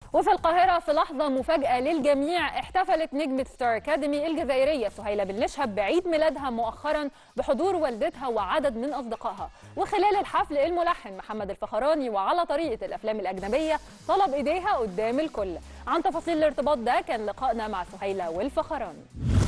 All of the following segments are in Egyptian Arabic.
وفي القاهرة في لحظة مفاجأة للجميع احتفلت نجمة ستار أكاديمي الجزائرية سهيلة بن نشهب بعيد ميلادها مؤخرا بحضور والدتها وعدد من أصدقائها وخلال الحفل الملحن محمد الفخراني وعلى طريقة الأفلام الأجنبية طلب إيديها قدام الكل عن تفاصيل الارتباط ده كان لقائنا مع سهيلة والفخراني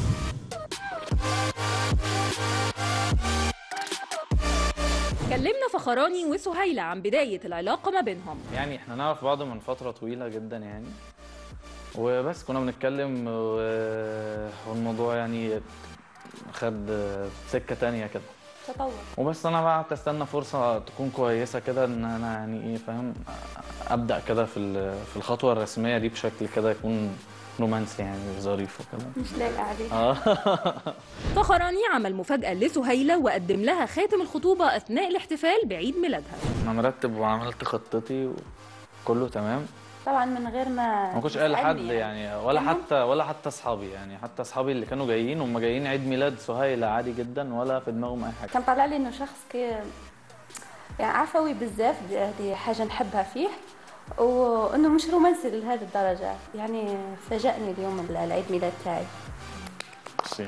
كلمنا فخراني وسهيلة عن بداية العلاقة ما بينهم يعني احنا نعرف بعض من فترة طويلة جدا يعني وبس كنا بنتكلم و- والموضوع يعني خد سكة تانية كده تطور وبس انا بقى قعدت استنى فرصة تكون كويسة كده ان انا يعني ايه فاهم ابدأ كده في ال- في الخطوة الرسمية دي بشكل كده يكون رومانسي يعني ظريف وكده مش لايقه عليك اه فخراني عمل مفاجأة لسهيلة وقدم لها خاتم الخطوبة أثناء الاحتفال بعيد ميلادها انا مرتب وعملت خطتي وكله تمام طبعا من غير ما ما كنتش قايل لحد تسألني يعني ولا كمان؟ حتى ولا حتى اصحابي يعني حتى اصحابي اللي كانوا جايين هم جايين عيد ميلاد سهيلة عادي جدا ولا في دماغهم اي حاجه كان طالع لي انه شخص كي يعني عفوي بزاف دي- هذه حاجه نحبها فيه وانه مش رومانسي لهذه الدرجه يعني فاجأني اليوم العيد ميلاد تاعي بصي.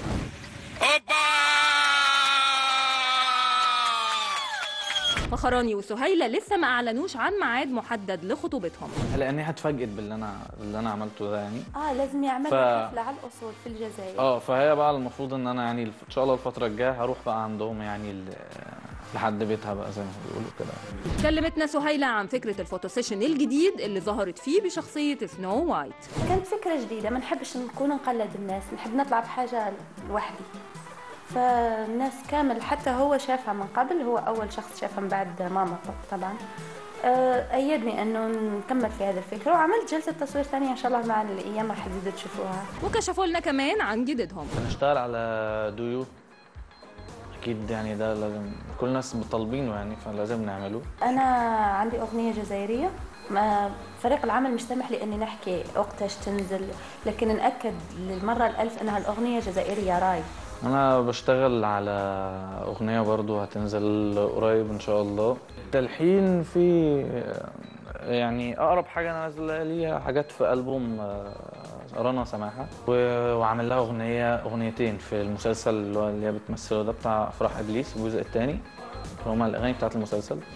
فخراني وسهيلة لسه ما أعلنوش عن ميعاد محدد لخطوبتهم لاني اتفاجئت باللي انا باللي انا عملته ده يعني اه لازم يعمل ف- حفله على الاصول في الجزائر اه فهي بقى المفروض ان انا يعني ان شاء الله الفتره الجايه هروح بقى عندهم يعني ل- لحد بيتها بقى زي ما بيقولوا كده كلمتنا سهيلة عن فكرة الفوتو سيشن الجديد اللي ظهرت فيه بشخصية سنو وايت كانت فكره جديده ما نحبش نكون نقلد الناس نحب نطلع بحاجه لوحدي فالناس كامل حتى هو شافها من قبل هو اول شخص شافها من بعد ماما طبعا آه، ايدني انه نكمل في هذه الفكره وعملت جلسه تصوير ثانيه ان شاء الله مع الايام راح تزيدوا تشوفوها وكشفوا لنا كمان عن جديدهم هنشتغل على دويو اكيد يعني ده لازم كل الناس طالبينه يعني فلازم نعمله انا عندي اغنيه جزائريه ما فريق العمل مش سامح لي اني نحكي وقتاش تنزل لكن ناكد للمره الالف انها الاغنيه جزائريه راي انا بشتغل على اغنيه برضو هتنزل قريب ان شاء الله التلحين في يعني اقرب حاجه انا نازله ليها حاجات في البوم آه، رنا سماحه و- وعامل لها اغنيه اغنيتين في المسلسل اللي هو اللي هي بتمثله ده بتاع افراح ابليس الجزء الثاني هما الاغاني بتاعت المسلسل